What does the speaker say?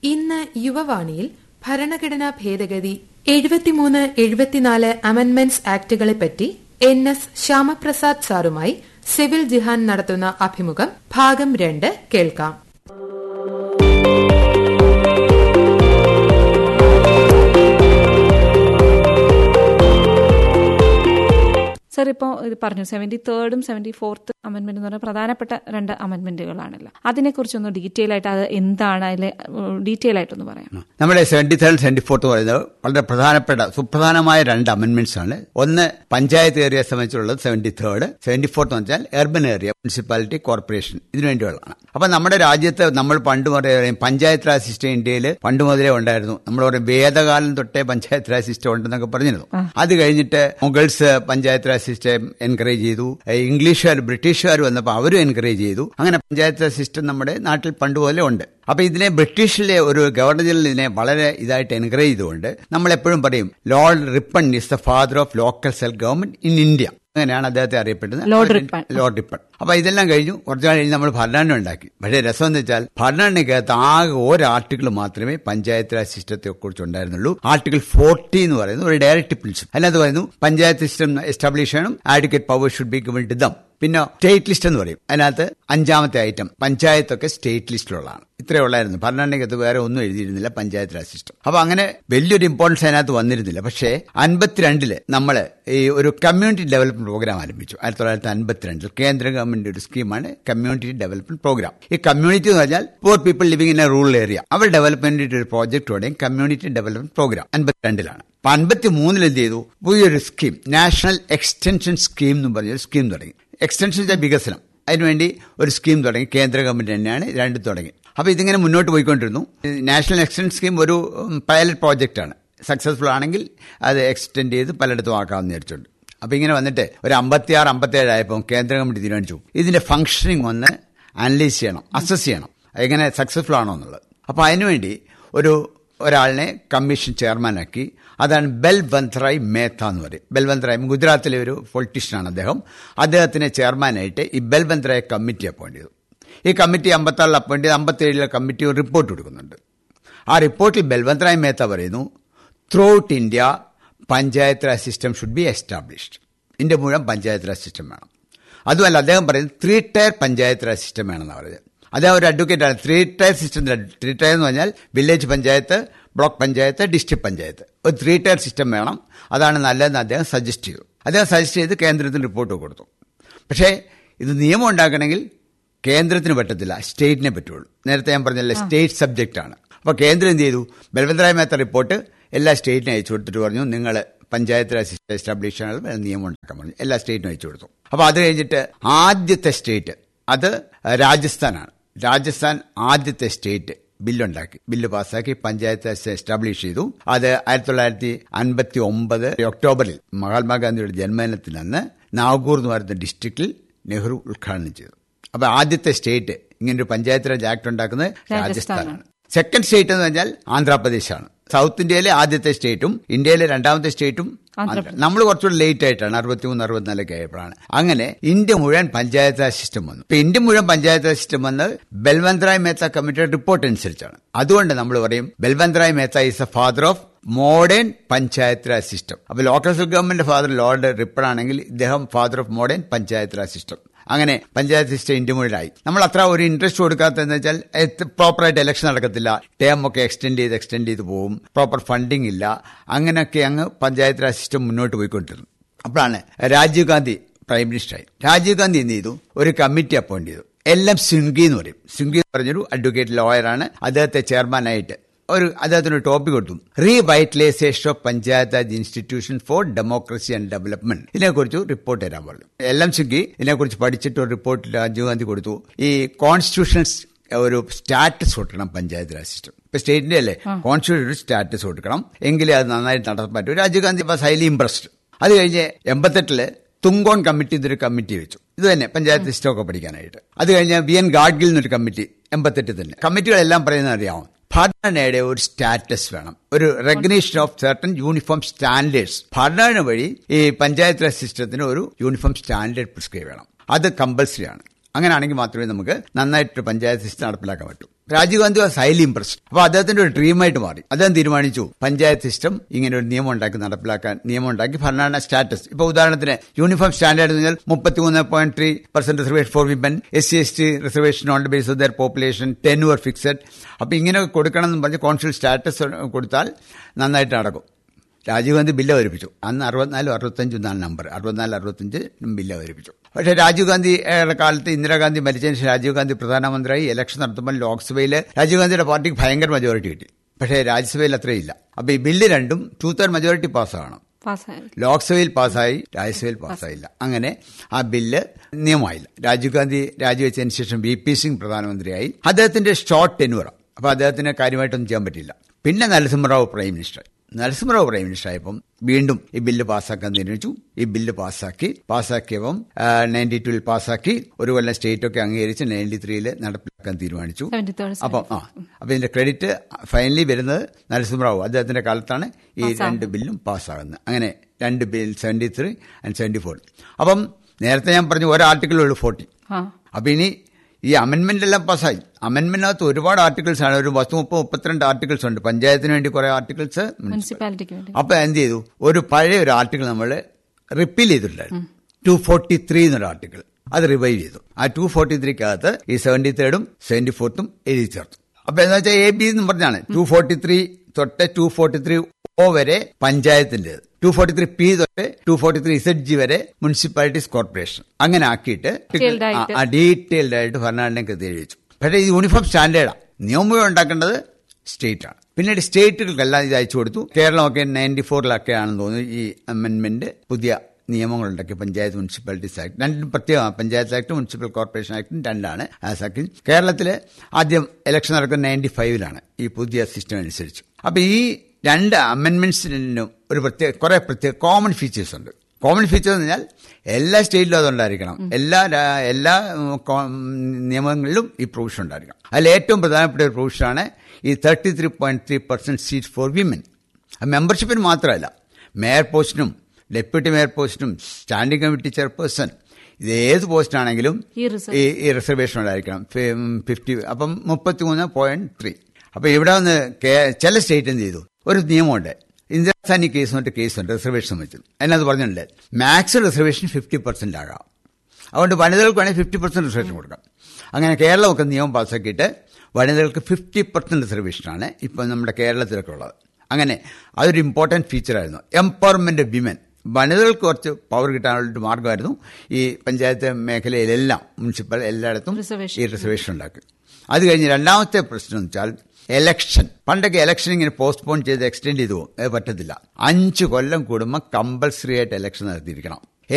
ഇന്ന് യുവവാണിയിൽ ഭരണഘടനാ ഭേദഗതി എഴുപത്തിമൂന്ന് എഴുപത്തിനാല് അമെന്റ്മെന്റ്സ് ആക്ടുകളെപ്പറ്റി എൻ എസ് ശ്യാമപ്രസാദ് സാറുമായി സിവിൽ ജിഹാൻ നടത്തുന്ന അഭിമുഖം ഭാഗം രണ്ട് കേൾക്കാം സർ ഇപ്പോൾ ഇത് പറഞ്ഞു സെവന്റി തേർഡും സെവന്റി ഫോർത്ത് അമെന്റ്മെന്റ് എന്ന് പറഞ്ഞാൽ പ്രധാനപ്പെട്ട രണ്ട് അമെന്റ്മെന്റുകളാണല്ലോ അതിനെക്കുറിച്ചൊന്ന് ഡീറ്റെയിൽ ആയിട്ട് അത് എന്താണ് അതിലെ ഡീറ്റെയിൽ ആയിട്ടൊന്ന് പറയാം നമ്മുടെ സെവന്റി തേർഡ് സെവന്റി ഫോർത്ത് പറയുന്നത് വളരെ പ്രധാനപ്പെട്ട സുപ്രധാനമായ രണ്ട് അമെന്റ്മെന്റ്സ് ആണ് ഒന്ന് പഞ്ചായത്ത് ഏരിയ സംബന്ധിച്ചുള്ളത് സെവന്റി തേർഡ് സെവന്റി ഫോർത്ത് എന്ന് വെച്ചാൽ എർബൻ ഏരിയ മുനിസിപ്പാലിറ്റി കോർപ്പറേഷൻ ഇതിനു വേണ്ടിയുള്ളതാണ് അപ്പൊ നമ്മുടെ രാജ്യത്ത് നമ്മൾ പണ്ട് പറയും പഞ്ചായത്ത് രാജ് സിസ്റ്റം ഇന്ത്യയിൽ പണ്ട് മുതലേ ഉണ്ടായിരുന്നു നമ്മൾ പറയും വേദകാലം തൊട്ടേ പഞ്ചായത്ത് രാജ് സിസ്റ്റം ഉണ്ടെന്നൊക്കെ പറഞ്ഞിരുന്നു അത് കഴിഞ്ഞിട്ട് Mughals panchayat raj system encourage ചെയ്തു ഇംഗ്ലീഷുകാർ ബ്രിട്ടീഷുകാർ വന്നപ്പോൾ അവരും എൻകറേജ് ചെയ്തു അങ്ങനെ പഞ്ചായത്ത് രാജ് സിസ്റ്റം നമ്മുടെ നാട്ടിൽ പണ്ട് പോലെ ഉണ്ട് അപ്പൊ ഇതിനെ ബ്രിട്ടീഷിലെ ഒരു ഗവർണർ ജനറൽ ഇതിനെ വളരെ ഇതായിട്ട് എൻകറേജ് ചെയ്തുകൊണ്ട് നമ്മൾ എപ്പോഴും പറയും Lord Ripon is the father of local self government in India അങ്ങനെയാണ് അദ്ദേഹത്തെ അറിയപ്പെടുന്നത് ലോർഡ് റിപ്പൺ. ലോർഡ് റിപ്പൺ അപ്പൊ ഇതെല്ലാം കഴിഞ്ഞു കുറച്ചു നാൾ കഴിഞ്ഞ് നമ്മൾ ഭരണഘടന ഉണ്ടാക്കി പക്ഷേ രസം എന്ന് വെച്ചാൽ ഭരണഘടനയ്ക്കകത്ത് ആകെ ഒരു ആർട്ടിക്കിൾ മാത്രമേ പഞ്ചായത്ത് രാജ് സിസ്റ്റത്തെ കുറിച്ച് ഉണ്ടായിരുന്നുള്ളൂ ആർട്ടിക്കിൾ ഫോർട്ടി എന്ന് പറയുന്നത് ഒരു ഡയറക്റ്റ് പ്രിൻസിപ്പൽ അതിനകത്ത് പറയുന്നു പഞ്ചായത്ത് സിസ്റ്റം എസ്റ്റാബ്ലിഷ് ചെയ്യണം advocate power should be given to them പിന്നെ സ്റ്റേറ്റ് ലിസ്റ്റ് എന്ന് പറയും അതിനകത്ത് അഞ്ചാമത്തെ ഐറ്റം പഞ്ചായത്തൊക്കെ സ്റ്റേറ്റ് ലിസ്റ്റിലുള്ളതാണ് ഇത്രയേ ഉള്ളായിരുന്നു ഭരണഘടനയ്ക്കകത്ത് വേറെ ഒന്നും എഴുതിയിരുന്നില്ല പഞ്ചായത്ത് രാജ് സിസ്റ്റം അപ്പൊ അങ്ങനെ വലിയൊരു ഇമ്പോർട്ടൻസ് അതിനകത്ത് വന്നിരുന്നില്ല പക്ഷേ അൻപത്തിരണ്ടില് നമ്മൾ ഈ ഒരു കമ്മ്യൂണിറ്റി ഡെവലപ്മെന്റ് പ്രോഗ്രാം ആരംഭിച്ചു ആയിരത്തി തൊള്ളായിരത്തി അൻപത്തിരണ്ടിൽ കേന്ദ്ര ഗവൺമെന്റ് ഒരു സ്കീമാണ് കമ്മ്യൂണിറ്റി ഡെവലപ്മെന്റ് പ്രോഗ്രാം ഈ കമ്മ്യൂണിറ്റി എന്ന് പറഞ്ഞാൽ poor people living in a rural area അവർ ഡെവലപ്മെന്റിന്റെ ഒരു പ്രോജക്റ്റോടെയും കമ്മ്യൂണിറ്റി ഡെവലപ്മെന്റ് പ്രോഗ്രാം അൻപത്തിരണ്ടിലാണ് അപ്പൊ അൻപത്തി മൂന്നിൽ എന്ത് ചെയ്തു പുതിയൊരു സ്കീം നാഷണൽ എക്സ്റ്റൻഷൻ സ്കീം എന്ന് പറഞ്ഞൊരു സ്കീം തുടങ്ങി എക്സ്റ്റൻഷൻ വികസനം അതിനുവേണ്ടി ഒരു സ്കീം തുടങ്ങി കേന്ദ്ര ഗവൺമെന്റ് തന്നെയാണ് രണ്ട് തുടങ്ങി അപ്പൊ ഇതിങ്ങനെ മുന്നോട്ട് പോയിക്കൊണ്ടിരുന്നു നാഷണൽ എക്സ്റ്റൻഷൻ സ്കീം ഒരു പൈലറ്റ് പ്രോജക്റ്റാണ് സക്സസ്ഫുൾ ആണെങ്കിൽ അത് എക്സ്റ്റെൻഡ് ചെയ്ത് പലയിടത്തും ആക്കാമെന്ന് വിചാരിച്ചുണ്ട് അപ്പൊ ഇങ്ങനെ വന്നിട്ട് ഒരു അമ്പത്തിയാറ് അമ്പത്തേഴ് ആയപ്പോൾ കേന്ദ്ര ഗവൺമെന്റ് തീരുമാനിച്ചു ഇതിന്റെ ഫംഗ്ഷനിങ് ഒന്ന് അനലൈസ് ചെയ്യണം അസസ് ചെയ്യണം എങ്ങനെ സക്സസ്ഫുൾ ആണോ എന്നുള്ളത് അപ്പൊ അതിനുവേണ്ടി ഒരു ഒരാളിനെ കമ്മീഷൻ ചെയർമാനാക്കി അതാണ് ബൽവന്ത്രായ് മേത്ത എന്ന് പറയും ബൽവന്ത്രായ് ഗുജറാത്തിലെ ഒരു പൊളിറ്റീഷ്യനാണ് അദ്ദേഹം അദ്ദേഹത്തിനെ ചെയർമാനായിട്ട് ഈ ബൽവന്ത്രായ് കമ്മിറ്റി അപ്പോയിന്റ് ചെയ്തു ഈ കമ്മിറ്റി അമ്പത്താറിൽ അപ്പോയിന്റ് ചെയ്ത് അമ്പത്തേഴിലെ കമ്മിറ്റി ഒരു റിപ്പോർട്ട് കൊടുക്കുന്നുണ്ട് ആ റിപ്പോർട്ടിൽ ബൽവന്ത്രായ് മേത്ത പറയുന്നു throughout India panchayat raj system should be established India മുഴുവൻ പഞ്ചായത്ത് രാജ് സിസ്റ്റം വേണം അതുമല്ല അദ്ദേഹം പറയുന്നത് three tier panchayat raj system വേണമെന്നാണ് പറയുന്നത് അദ്ദേഹം ഒരു അഡ്വക്കേറ്റാണ് three tier system three tier എന്ന് പറഞ്ഞാൽ village panchayat block panchayat district panchayat ഒരു ത്രീ ടയർ സിസ്റ്റം വേണം അതാണ് നല്ലതെന്ന് അദ്ദേഹം സജസ്റ്റ് ചെയ്തു അദ്ദേഹം സജസ്റ്റ് ചെയ്ത് കേന്ദ്രത്തിന് റിപ്പോർട്ട് കൊടുത്തു പക്ഷേ ഇത് നിയമം ഉണ്ടാക്കണമെങ്കിൽ കേന്ദ്രത്തിന് പറ്റത്തില്ല സ്റ്റേറ്റിനെ പറ്റുള്ളൂ നേരത്തെ ഞാൻ പറഞ്ഞല്ലേ സ്റ്റേറ്റ് സബ്ജക്റ്റ് ആണ് അപ്പോൾ കേന്ദ്രം എന്ത് ചെയ്തു ബലഭദ്രായ മേത്ത റിപ്പോർട്ട് എല്ലാ സ്റ്റേറ്റിനും അയച്ചു കൊടുത്തിട്ട് പറഞ്ഞു നിങ്ങൾ പഞ്ചായത്ത് രാജ് സിസ്റ്റം എസ്റ്റാബ്ലിഷ് ചെയ്യാനുള്ള നിയമം ഉണ്ടാക്കാൻ പറഞ്ഞു എല്ലാ സ്റ്റേറ്റിനും അയച്ചു കൊടുത്തു അപ്പോൾ അത് കഴിഞ്ഞിട്ട് ആദ്യത്തെ സ്റ്റേറ്റ് അത് രാജസ്ഥാനാണ് രാജസ്ഥാൻ ആദ്യത്തെ സ്റ്റേറ്റ് ബില്ലുണ്ടാക്കി ബില്ല് പാസ്സാക്കി പഞ്ചായത്ത് രാജ് എസ്റ്റാബ്ലിഷ് ചെയ്തു അത് ആയിരത്തി തൊള്ളായിരത്തി അൻപത്തി ഒമ്പത് ഒക്ടോബറിൽ മഹാത്മാഗാന്ധിയുടെ ജന്മദിനത്തിൽ അന്ന് നാഗൂർ എന്ന് പറയുന്ന ഡിസ്ട്രിക്റ്റിൽ നെഹ്റു ഉദ്ഘാടനം ചെയ്തു അപ്പൊ ആദ്യത്തെ സ്റ്റേറ്റ് ഇങ്ങനൊരു പഞ്ചായത്ത് രാജ് ആക്ട് ഉണ്ടാക്കുന്നത് രാജസ്ഥാനാണ് സെക്കൻഡ് സ്റ്റേറ്റ് എന്ന് പറഞ്ഞാൽ ആന്ധ്രാപ്രദേശാണ് സൗത്ത് ഇന്ത്യയിലെ ആദ്യത്തെ സ്റ്റേറ്റും ഇന്ത്യയിലെ രണ്ടാമത്തെ സ്റ്റേറ്റും നമ്മൾ കുറച്ചുകൂടി ലേറ്റ് ആയിട്ടാണ് അറുപത്തിമൂന്ന് അറുപത്തിനാലൊക്കെ ആയപ്പോഴാണ് അങ്ങനെ ഇന്ത്യ മുഴുവൻ പഞ്ചായത്ത് രാജ് സിസ്റ്റം വന്നു ഇപ്പൊ ഇന്ത്യ മുഴുവൻ പഞ്ചായത്ത് രാജ് സിസ്റ്റം വന്നത് ബൽവന്ത്രായ് മേത്ത കമ്മിറ്റിയുടെ റിപ്പോർട്ട് അനുസരിച്ചാണ് അതുകൊണ്ട് നമ്മൾ പറയും Balwantrai Mehta is a father of modern panchayat raj system അപ്പൊ local government father Lord Ripon ആണെങ്കിൽ ഇദ്ദേഹം father of modern panchayat raj system അങ്ങനെ പഞ്ചായത്ത് സിസ്റ്റം ഇന്ത്യ മുഴുവനായി നമ്മൾ അത്ര ഒരു ഇൻട്രസ്റ്റ് കൊടുക്കാത്തതെന്ന് വെച്ചാൽ പ്രോപ്പറായിട്ട് ഇലക്ഷൻ നടക്കത്തില്ല ടേം ഒക്കെ എക്സ്റ്റെൻഡ് ചെയ്ത് എക്സ്റ്റെൻഡ് ചെയ്ത് പോകും പ്രോപ്പർ ഫണ്ടിങ് ഇല്ല അങ്ങനെയൊക്കെ അങ്ങ് പഞ്ചായത്ത് രാജ് സിസ്റ്റം മുന്നോട്ട് പോയിക്കൊണ്ടിരുന്നു അപ്പോഴാണ് രാജീവ് ഗാന്ധി പ്രൈം മിനിസ്റ്ററായി രാജീവ് ഗാന്ധി എന്ത് ചെയ്തു ഒരു കമ്മിറ്റി അപ്പോയിന്റ് ചെയ്തു എൽ എം സിംഗി എന്ന് പറയും സിംഗി എന്ന് പറഞ്ഞൊരു അഡ്വക്കേറ്റ് ലോയറാണ് അദ്ദേഹത്തെ ചെയർമാനായിട്ട് ഒരു അദ്ദേഹത്തിന് ഒരു ടോപ്പിക് കൊടുത്തു revitalisation of panchayat raj institution for democracy and development ഇതിനെക്കുറിച്ച് റിപ്പോർട്ട് തരാൻ പറഞ്ഞു എൽ എം സിംഗി ഇതിനെക്കുറിച്ച് പഠിച്ചിട്ട് ഒരു റിപ്പോർട്ട് രാജീവ് ഗാന്ധി കൊടുത്തു ഈ കോൺസ്റ്റിറ്റ്യൂഷൻ ഒരു സ്റ്റാറ്റസ് കൊടുക്കണം പഞ്ചായത്ത് രാജ് സിസ്റ്റം ഇപ്പൊ സ്റ്റേറ്റിന്റെ അല്ലേ കോൺസ്റ്റിറ്റ്യൂഷൻ ഒരു സ്റ്റാറ്റസ് കൊടുക്കണം എങ്കിലേ അത് നന്നായിട്ട് നടത്താൻ പറ്റൂ Rajiv Gandhi was highly impressed അത് കഴിഞ്ഞ് എൺപത്തെട്ടില് തുങ്കോൺ കമ്മിറ്റി എന്നൊരു കമ്മിറ്റി വെച്ചു ഇത് തന്നെ പഞ്ചായത്ത് സിസ്റ്റം ഒക്കെ പഠിക്കാനായിട്ട് അത് കഴിഞ്ഞ് വി എൻ ഗാഡ്ഗിൽ എന്നൊരു കമ്മിറ്റി എൺപത്തെട്ട് തന്നെ കമ്മിറ്റികളെല്ലാം പറയുന്നത് അറിയാമോ ഭരണഘടനയുടെ ഒരു സ്റ്റാറ്റസ് വേണം ഒരു recognition of certain uniform standards ഭരണഘടന വഴി ഈ പഞ്ചായത്ത് രാജ് സിസ്റ്റത്തിന് ഒരു യൂണിഫോം സ്റ്റാൻഡേർഡ് പ്രിസ്ക്രൈബ് വേണം അത് കമ്പൽസറി ആണ് അങ്ങനെയാണെങ്കിൽ മാത്രമേ നമുക്ക് നന്നായിട്ട് പഞ്ചായത്ത് സിസ്റ്റം നടപ്പിലാക്കാൻ പറ്റൂ Rajiv Gandhi was highly impressed അപ്പൊ അദ്ദേഹത്തിന്റെ ഒരു ഡ്രീമായിട്ട് മാറി അദ്ദേഹം തീരുമാനിച്ചു പഞ്ചായത്ത് സിസ്റ്റം ഇങ്ങനെ ഒരു നിയമം ഉണ്ടാക്കി നടപ്പിലാക്കാൻ നിയമം ഉണ്ടാക്കി ഭരണഘടന സ്റ്റാറ്റസ് ഇപ്പൊ ഉദാഹരണത്തിന് യൂണിഫോം സ്റ്റാൻഡേർഡ് എന്ന് പറഞ്ഞാൽ മുപ്പത്തിമൂന്ന് point three percent reservation for women S C S T reservation on the base of their population tenure fixed അപ്പൊ ഇങ്ങനെ കൊടുക്കണം എന്ന് പറഞ്ഞ് കോൺസുൽ സ്റ്റാറ്റസ് കൊടുത്താൽ നന്നായിട്ട് നടക്കും രാജീവ് ഗാന്ധി ബില്ല് അവതരിപ്പിച്ചു അന്ന് അറുപത്തിനാലും അറുപത്തഞ്ചും എന്നാണ് നമ്പർ അറുപത്തിനാല് അറുപത്തഞ്ച് ബില്ല് അവതരിപ്പിച്ചു പക്ഷേ രാജീവ് ഗാന്ധിയുടെ കാലത്ത് ഇന്ദിരാഗാന്ധി മരിച്ചതിന് ശേഷം രാജീവ് ഗാന്ധി പ്രധാനമന്ത്രിയായി ഇലക്ഷൻ നടത്തുമ്പോൾ ലോക്സഭയിൽ രാജീവ് ഗാന്ധിയുടെ പാർട്ടിക്ക് ഭയങ്കര മെജോറിറ്റി കിട്ടി പക്ഷേ രാജ്യസഭയിൽ അത്രയില്ല അപ്പൊ ഈ ബില്ല് രണ്ടും ടൂ തേർഡ് മെജോറിറ്റി പാസ്സാകണം പാസ്സായി ലോക്സഭയിൽ പാസ്സായി രാജ്യസഭയിൽ പാസ്സായില്ല അങ്ങനെ ആ ബില്ല് നിയമമായില്ല രാജീവ് ഗാന്ധി രാജിവെച്ചതിന് ശേഷം വി പി സിംഗ് പ്രധാനമന്ത്രിയായി അദ്ദേഹത്തിന്റെ ഷോർട്ട് ടെനുവർ അപ്പൊ അദ്ദേഹത്തിന് കാര്യമായിട്ടൊന്നും ചെയ്യാൻ പറ്റില്ല പിന്നെ Narasimha Rao prime minister Narasimha Rao prime minister ആയപ്പം വീണ്ടും ഈ ബില്ല് പാസ്സാക്കാൻ തീരുമാനിച്ചു ഈ ബില്ല് പാസ്സാക്കി പാസ്സാക്കിയപ്പം നയൻറ്റി ടുവിൽ പാസ്സാക്കി ഒരു കൊല്ലം സ്റ്റേറ്റ് ഒക്കെ അംഗീകരിച്ച് നയൻറ്റി ത്രീയിൽ നടപ്പിലാക്കാൻ തീരുമാനിച്ചു സെവന്റി തേർഡ് അപ്പം ആ അപ്പൊ ഇതിന്റെ ക്രെഡിറ്റ് ഫൈനലി വരുന്നത് നരസിംഹറാവു അദ്ദേഹത്തിന്റെ കാലത്താണ് ഈ രണ്ട് ബില്ലും പാസ്സാകുന്നത് അങ്ങനെ രണ്ട് bill seventy three and seventy four അപ്പം നേരത്തെ ഞാൻ പറഞ്ഞു ഒരു ആർട്ടിക്കിളുള്ളൂ ഫോർട്ടി ആ അപ്പൊ ഇനി ഈ അമെന്റ്മെന്റ് എല്ലാം പാസ്സായി അമെന്റ്മെന്റിനകത്ത് ഒരുപാട് ആർട്ടിക്കിൾസ് ആണ് ഒരു പത്ത് മുപ്പത് മുപ്പത്തിരണ്ട് ആർട്ടിക്കിൾസ് ഉണ്ട് പഞ്ചായത്തിന് വേണ്ടി കുറെ ആർട്ടിക്കിൾസ് മുനിസിപ്പാലിറ്റിക്ക് വേണ്ടി അപ്പൊ എന്ത് ചെയ്തു ഒരു പഴയ ഒരു ആർട്ടിക്കിൾ നമ്മൾ റിപ്പീൽ ചെയ്തിട്ടുണ്ടായിരുന്നു ടു ഫോർട്ടി ത്രീ എന്നൊരു ആർട്ടിക്കിൾ അത് റിവൈവ് ചെയ്തു ആ ടു ഫോർട്ടി ത്രീക്കകത്ത് ഈ സെവന്റി തേർഡും സെവന്റി ഫോർത്തും എഴുതി ചേർത്തു അപ്പൊ എന്താ വെച്ചാൽ എ ബി എന്ന് പറഞ്ഞാണ് ടു ഫോർട്ടി ത്രീ തൊട്ട് ടു ഫോർട്ടി ത്രീ ഒ വരെ പഞ്ചായത്തിന്റേത് ടു ഫോർട്ടി ത്രീ പി തൊട്ട് two forty three Z G വരെ മുനിസിപ്പാലിറ്റീസ് കോർപ്പറേഷൻ അങ്ങനെ ആക്കിയിട്ട് Detailed ആയിട്ട്. ഡീറ്റെയിൽഡ് ആയിട്ട് ഭരണഘടനയ്ക്ക് എഴുതി വെച്ചു പക്ഷേ ഇത് യൂണിഫോം സ്റ്റാൻഡേർഡാണ് നിയമം ഉണ്ടാക്കേണ്ടത് സ്റ്റേറ്റ് ആണ് പിന്നീട് സ്റ്റേറ്റുകൾക്കെല്ലാം ഇത് അയച്ചു കൊടുത്തു കേരളമൊക്കെ നയൻറ്റി ഫോറിലൊക്കെ ആണെന്ന് തോന്നുന്നു ഈ അമെന്റ്മെന്റ് പുതിയ നിയമങ്ങളുണ്ടാക്കി പഞ്ചായത്ത് മുനിസിപ്പാലിറ്റീസ് ആക്ട് രണ്ടും പ്രത്യേകമാണ് പഞ്ചായത്ത് ആക്ട് മുനിസിപ്പൽ കോർപ്പറേഷൻ ആക്ടും രണ്ടാണ് ആ ആക്ട് കേരളത്തിൽ ആദ്യം ഇലക്ഷൻ നടക്കുന്നത് നയൻറ്റി ഫൈവിലാണ് ഈ പുതിയ സിസ്റ്റം അനുസരിച്ച് അപ്പൊ ഈ രണ്ട് അമെന്റ്മെന്റ്സിനും ഒരു പ്രത്യേക കുറെ പ്രത്യേക കോമൺ ഫീച്ചേഴ്സ് ഉണ്ട് കോമൺ ഫീച്ചർ എന്ന് പറഞ്ഞാൽ എല്ലാ സ്റ്റേറ്റിലും അതുണ്ടായിരിക്കണം എല്ലാ രാ- എല്ലാ ഉം, കോ- ഉം, നിയമങ്ങളിലും ഈ പ്രൊവിഷൻ ഉണ്ടായിരിക്കണം അതിൽ ഏറ്റവും പ്രധാനപ്പെട്ട ഒരു പ്രൊവിഷനാണ് ഈ thirty three point three percent seat for women മെമ്പർഷിപ്പിന് മാത്രമല്ല മേയർ പോസ്റ്റിനും ഡെപ്യൂട്ടി മേയർ പോസ്റ്റിനും സ്റ്റാൻഡിംഗ് കമ്മിറ്റി ചെയർപേഴ്സൺ ഇത് ഏത് പോസ്റ്റാണെങ്കിലും ഈ റിസർവ് ഈ ഈ റിസർവേഷൻ ഉണ്ടായിരിക്കണം ഫിഫ്റ്റി അപ്പം മുപ്പത്തി മൂന്ന് പോയിന്റ് ത്രീ അപ്പൊ ഇവിടെ വന്ന് കേ- ചില സ്റ്റേറ്റ് എന്ത് ചെയ്തു ഒരു നിയമമുണ്ട് ഇന്ദിരാസാനി കേസ് എന്നിട്ട് കേസുണ്ട് റിസർവേഷൻ സംബന്ധിച്ച് അതിനകത്ത് പറഞ്ഞിട്ടുണ്ട് മാക്സിമം റിസർവേഷൻ ഫിഫ്റ്റി പെർസെന്റ് ആകാം അതുകൊണ്ട് വനിതകൾക്ക് വേണമെങ്കിൽ ഫിഫ്റ്റി പെർസെന്റ് റിസർവേഷൻ കൊടുക്കാം അങ്ങനെ കേരളമൊക്കെ നിയമം പാസ്സാക്കിയിട്ട് വനിതകൾക്ക് ഫിഫ്റ്റി പെർസെന്റ് റിസർവേഷനാണ് ഇപ്പം നമ്മുടെ കേരളത്തിലൊക്കെ ഉള്ളത് അങ്ങനെ അതൊരു ഇമ്പോർട്ടൻറ്റ് ഫീച്ചറായിരുന്നു എംപവർമെന്റ് വിമൻ വനിതകൾക്ക് കുറച്ച് പവർ കിട്ടാനുള്ള ഒരു മാർഗമായിരുന്നു ഈ പഞ്ചായത്ത് മേഖലയിലെല്ലാം മുനിസിപ്പൽ എല്ലായിടത്തും Reservation. ഈ റിസർവേഷൻ ഉണ്ടാക്കി അത് കഴിഞ്ഞ് രണ്ടാമത്തെ പ്രശ്നം എന്ന് വെച്ചാൽ എലക്ഷൻ പണ്ടൊക്കെ എലക്ഷൻ ഇങ്ങനെ പോസ്റ്റ്പോൺ ചെയ്ത് എക്സ്റ്റെൻഡ് ചെയ്തു പോകും അത് പറ്റത്തില്ല അഞ്ച് കൊല്ലം കൂടുമ്പോൾ കമ്പൽസറി ആയിട്ട് എലക്ഷൻ നടത്തിയിരിക്കണം